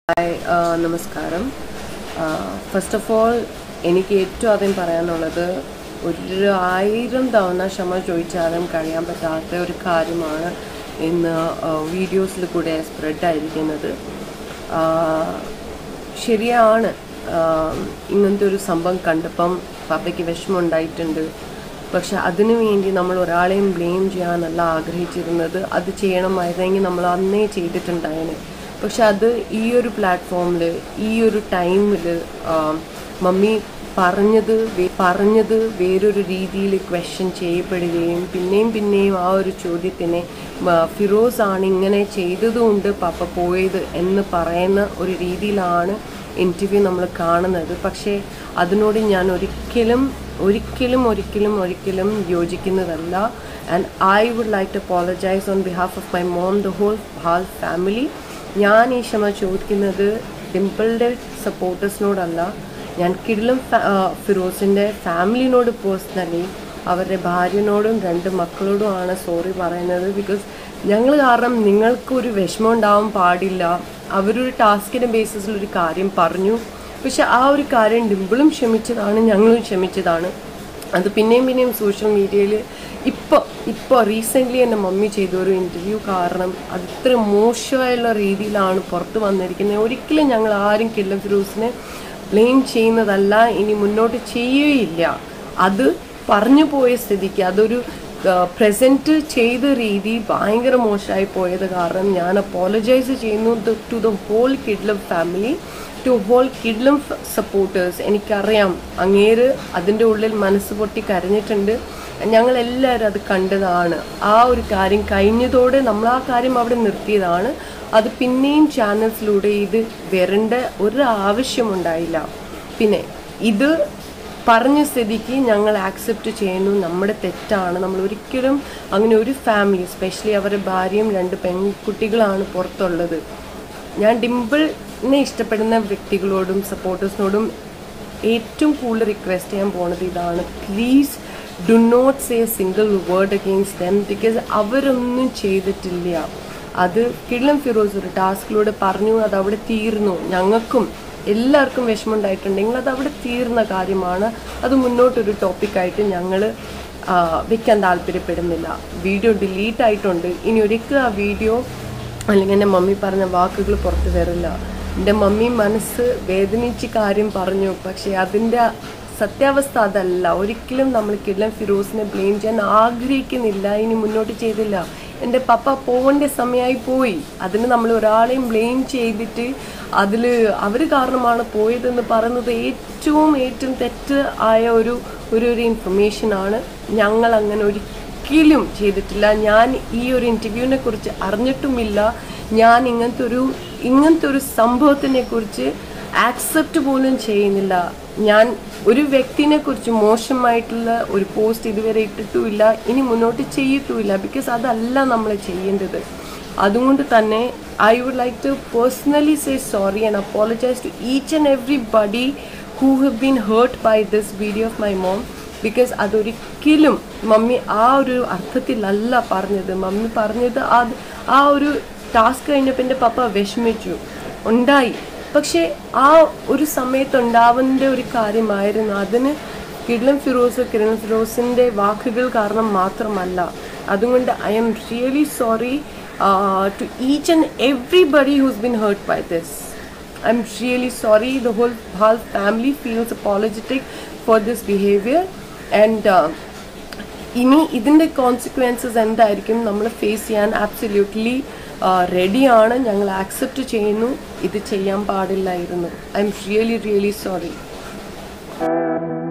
Hi നമസ്കാരം first of all എനിക്ക് ഏറ്റവും ആദ്യം പറയാനുള്ളത് ഒരു ആയിരം തവണ ക്ഷമ ചോദിച്ചാലും കഴിയാൻ പറ്റാത്ത ഒരു കാര്യമാണ് ഇന്ന് വീഡിയോസിൽ കൂടെ സ്പ്രെഡായിരിക്കുന്നത് ശരിയാണ് ആഹ് ഇങ്ങനത്തെ ഒരു സംഭവം കണ്ടപ്പം പപ്പയ്ക്ക് വിഷമം ഉണ്ടായിട്ടുണ്ട് പക്ഷെ അതിനു വേണ്ടി നമ്മൾ ഒരാളെയും ബ്ലെയിം ചെയ്യാനല്ല ആഗ്രഹിച്ചിരുന്നത് അത് ചെയ്യണമായിരുന്നെങ്കിൽ നമ്മൾ അന്നേ ചെയ്തിട്ടുണ്ടായേനെ പക്ഷെ അത് ഈ ഒരു പ്ലാറ്റ്ഫോമിൽ ഈ ഒരു ടൈമിൽ മമ്മി പറഞ്ഞത് വേ- പറഞ്ഞത് വേറൊരു രീതിയിൽ ക്വസ്റ്റ്യൻ ചെയ്യപ്പെടുകയും പിന്നെയും പിന്നെയും ആ ഒരു ചോദ്യത്തിനെ മ- ഫിറോസ് ആണ് ഇങ്ങനെ ചെയ്തതുകൊണ്ട് പപ്പ പോയത് എന്ന് പറയുന്ന ഒരു രീതിയിലാണ് ഇൻ്റർവ്യൂ നമ്മൾ കാണുന്നത് പക്ഷേ അതിനോട് ഞാൻ ഒരിക്കലും ഒരിക്കലും ഒരിക്കലും ഒരിക്കലും യോജിക്കുന്നതല്ല and I would like to apologise on behalf of my mom the whole hall family ഞാൻ ഈ ക്ഷമ ചോദിക്കുന്നത് ഡിംപിളുടെ സപ്പോർട്ടേഴ്സിനോടല്ല ഞാൻ കിടിലം ഫ- ആ, ഫിറോസിൻ്റെ ഫാമിലിനോട് പേഴ്സണലി അവരുടെ ഭാര്യനോടും രണ്ട് മക്കളോടുമാണ് സോറി പറയുന്നത് ബിക്കോസ് ഞങ്ങൾ കാരണം നിങ്ങൾക്കൊരു വിഷമം ഉണ്ടാവാൻ പാടില്ല അവരൊരു ടാസ്കിൻ്റെ ബേസിസിൽ ഒരു കാര്യം പറഞ്ഞു പക്ഷെ ആ ഒരു കാര്യം ഡിമ്പിളും ക്ഷമിച്ചതാണ് ഞങ്ങളും ക്ഷമിച്ചതാണ് അത് പിന്നെയും പിന്നെയും സോഷ്യൽ മീഡിയയിൽ ഇപ്പോൾ ഇപ്പോൾ റീസെൻ്റ്ലി എൻ്റെ മമ്മി ചെയ്ത ഒരു ഇൻ്റർവ്യൂ കാരണം അത് ഇത്ര മോശമായുള്ള രീതിയിലാണ് പുറത്ത് വന്നിരിക്കുന്നത് ഒരിക്കലും ഞങ്ങൾ ആരും കില്ലം ഫിറൂസിനെ ബ്ലെയിം ചെയ്യുന്നതല്ല ഇനി മുന്നോട്ട് ചെയ്യുകയില്ല അത് പറഞ്ഞു പോയ സ്ഥിതിക്ക് അതൊരു പ്രസൻറ്റ് ചെയ്ത രീതി ഭയങ്കര മോശമായി പോയത് കാരണം ഞാൻ അപ്പോളജൈസ് ചെയ്യുന്നു to the whole Kidilam family to whole Kidilam supporters എനിക്കറിയാം അങ്ങേര് അതിൻ്റെ ഉള്ളിൽ മനസ്സ് പൊട്ടി കരഞ്ഞിട്ടുണ്ട് ഞങ്ങൾ എല്ലാവരും അത് കണ്ടതാണ് ആ ഒരു കാര്യം കഴിഞ്ഞതോടെ നമ്മൾ ആ കാര്യം അവിടെ നിർത്തിയതാണ് അത് പിന്നെയും ചാനൽസിലൂടെ ഇത് വരേണ്ട ഒരു ആവശ്യമുണ്ടായില്ല പിന്നെ ഇത് പറഞ്ഞ സ്ഥിതിക്ക് ഞങ്ങൾ ആക്സെപ്റ്റ് ചെയ്യുന്നു നമ്മുടെ തെറ്റാണ് നമ്മൾ ഒരിക്കലും അങ്ങനെ ഒരു ഫാമിലി സ്പെഷ്യലി അവരുടെ ഭാര്യയും രണ്ട് പെൺകുട്ടികളാണ് പുറത്തുള്ളത് ഞാൻ ഡിംപിളിനെ ഇഷ്ടപ്പെടുന്ന വ്യക്തികളോടും സപ്പോർട്ടേഴ്സിനോടും ഏറ്റവും കൂടുതൽ റിക്വസ്റ്റ് ചെയ്യാൻ പോണത് ഇതാണ് please do not say single word against them because അവരൊന്നും ചെയ്തിട്ടില്ല അത് കിള്ളം ഫിറോസ് ഒരു ടാസ്കിലൂടെ പറഞ്ഞു അത് അവിടെ തീർന്നു ഞങ്ങൾക്കും എല്ലാവർക്കും വിഷമമുണ്ടായിട്ടുണ്ടെങ്കിൽ അത് അവിടെ തീർന്ന കാര്യമാണ് അത് മുന്നോട്ടൊരു ടോപ്പിക്കായിട്ട് ഞങ്ങൾ വെക്കാൻ താല്പര്യപ്പെടുന്നില്ല വീഡിയോ ഡിലീറ്റ് ആയിട്ടുണ്ട് ഇനി ഒരിക്കലും ആ വീഡിയോ അല്ലെങ്കിൽ എൻ്റെ മമ്മി പറഞ്ഞ വാക്കുകൾ പുറത്ത് വരില്ല എൻ്റെ മമ്മി മനസ്സ് വേദനിച്ച് കാര്യം പറഞ്ഞു പക്ഷേ അതിൻ്റെ സത്യാവസ്ഥ അതല്ല ഒരിക്കലും നമ്മൾ കില്ലം ഫിറോസിനെ ബ്ലെയിം ചെയ്യാൻ ആഗ്രഹിക്കുന്നില്ല ഇനി മുന്നോട്ട് ചെയ്തില്ല എൻ്റെ പപ്പ പോകേണ്ട സമയമായി പോയി അതിന് നമ്മൾ ഒരാളെയും ബ്ലെയിം ചെയ്തിട്ട് അതിൽ അവർ കാരണമാണ് പോയതെന്ന് പറയുന്നത് ഏറ്റവും ഏറ്റവും തെറ്റ് ആയ ഒരു ഒരു ഒരു ഇൻഫർമേഷനാണ് ഞങ്ങൾ അങ്ങനെ ഒരിക്കലും ചെയ്തിട്ടില്ല ഞാൻ ഈ ഒരു ഇൻ്റർവ്യൂവിനെ കുറിച്ച് അറിഞ്ഞിട്ടുമില്ല ഞാൻ ഇങ്ങനത്തെ ഒരു ഇങ്ങനത്തെ ഒരു സംഭവത്തിനെ കുറിച്ച് ആക്സെപ്റ്റ് പോലും ചെയ്യുന്നില്ല ഞാൻ ഒരു വ്യക്തിനെ കുറിച്ച് മോശമായിട്ടുള്ള ഒരു പോസ്റ്റ് ഇതുവരെ ഇട്ടിട്ടുമില്ല ഇനി മുന്നോട്ട് ചെയ്യത്തുമില്ല ബിക്കോസ് അതല്ല നമ്മൾ ചെയ്യേണ്ടത് അതുകൊണ്ട് തന്നെ I would like to personally say sorry and apologise to each and എവ്രി ബഡി who have been hurt by this video of my mom because അതൊരിക്കലും മമ്മി ആ ഒരു അർത്ഥത്തിലല്ല പറഞ്ഞത് മമ്മി പറഞ്ഞത് അത് ആ ഒരു ടാസ്ക് കഴിഞ്ഞപ്പോൾ എൻ്റെ പപ്പ വിഷമിച്ചു ഉണ്ടായി പക്ഷേ ആ ഒരു സമയത്ത് ഉണ്ടാവേണ്ട ഒരു കാര്യമായിരുന്നു അതിന് കിഡ്ലം ഫിറോസ് കിരൺ ഫിറോസിൻ്റെ വാക്കുകൾ കാരണം മാത്രമല്ല അതുകൊണ്ട് I'm really sorry to each and everybody who's been hurt by this I'm really sorry. The whole whole family feels apologetic for this behavior, and uh, ഇനി ഇതിൻ്റെ കോൺസിക്വൻസസ് എന്തായിരിക്കും നമ്മൾ ഫേസ് ചെയ്യാൻ ആബ്സല്യൂട്ട്ലി റെഡിയാണ് ഞങ്ങൾ ആക്സെപ്റ്റ് ചെയ്യുന്നു ഇത് ചെയ്യാൻ പാടില്ലായിരുന്നു I'm really really sorry